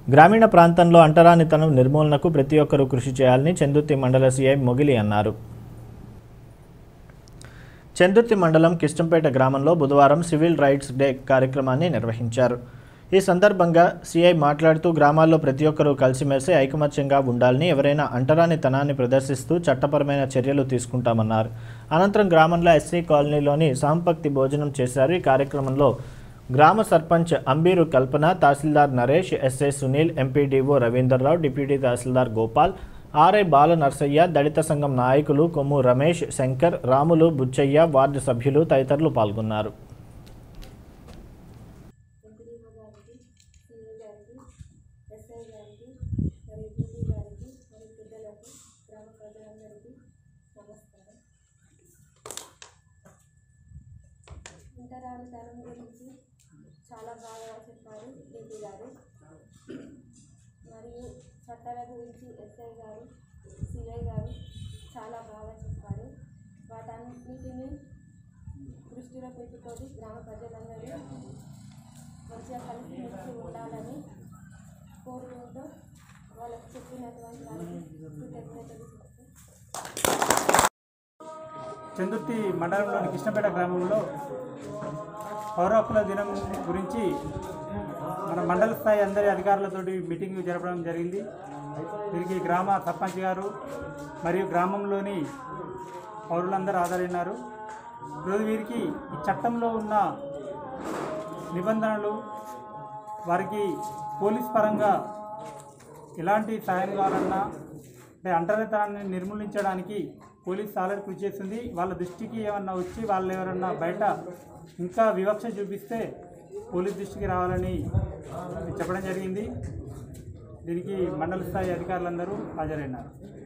గ్రామీణ ప్రాంతంలో అంటరానితనం నిర్మూలనకు ప్రతి ఒక్కరూ కృషి చేయాలని చందుర్తి మండల సీఐ మొగిలి అన్నారు చందుర్తి మండలం కిష్టంపేట గ్రామంలో బుధవారం సివిల్ రైట్స్ డే కార్యక్రమాన్ని నిర్వహించారు ఈ సందర్భంగా సీఐ మాట్లాడుతూ గ్రామాల్లో ప్రతి ఒక్కరూ కలిసిమెలిసి ఐకమత్యంగా ఉండాలని ఎవరైనా అంటరానితనాన్ని ప్రదర్శిస్తూ చట్టపరమైన చర్యలు తీసుకుంటామన్నారు అనంతరం గ్రామంలో ఎస్సీ కాలనీలోని సాంపక్తి భోజనం చేశారు ఈ కార్యక్రమంలో గ్రామ sarpanch Ambiru Kalpana tahsildar Naresh SI Sunil MPDO Ravinder Rao deputy tahsildar Gopal RI Bala Narsaiah దళిత సంఘం నాయకులు కొమ్ము రమేష్ శంకర్ రాములు బుచ్చయ్య వార్డు సభ్యులు తదితరులు పాల్గొన్నారు ఎంపీడీఓ గారికి సిఏ గారికి ఎస్ఐ గారికి మరియు డీటీ గారికి మరియు పెద్దలకు గ్రామ ప్రజలందరికీ నమస్కారం ఇంటరానితనం గురించి చాలా బాగా చెప్పారు డీటీ గారు మరియు చట్టాల గురించి ఎస్ఐ గారు సిఐ గారు చాలా బాగా చెప్పారు వాటన్నిటిని దృష్టిలో పెట్టుకొని గ్రామ ప్రజలందరూ మంచిగా కలిసి మెలిసి ఉండాలని కోరుకుంటూ వాళ్ళకి చెప్పినటువంటి వాళ్ళకి కృతజ్ఞతలు చెప్తూ చందుర్తి మండలంలోని కృష్ణపేట గ్రామంలో పౌర హక్కుల దినం గురించి మన మండల స్థాయి అందరి అధికారులతోటి మీటింగ్ జరపడం జరిగింది దీనికి గ్రామ సర్పంచ్ గారు మరియు గ్రామంలోని పౌరులందరూ హాజరైనారు ఈరోజు వీరికి ఈ చట్టంలో ఉన్న నిబంధనలు వారికి పోలీస్ పరంగా ఎలాంటి సాయం కావాలన్నా అంటే అంటరితనాన్ని నిర్మూలించడానికి పోలీస్ ఆల్రెడీ కృషి చేస్తుంది వాళ్ళ దృష్టికి ఏమన్నా వచ్చి వాళ్ళు ఎవరన్నా బయట ఇంకా వివక్ష చూపిస్తే పోలీస్ దృష్టికి రావాలని చెప్పడం జరిగింది దీనికి మండల స్థాయి అధికారులందరూ హాజరైనారు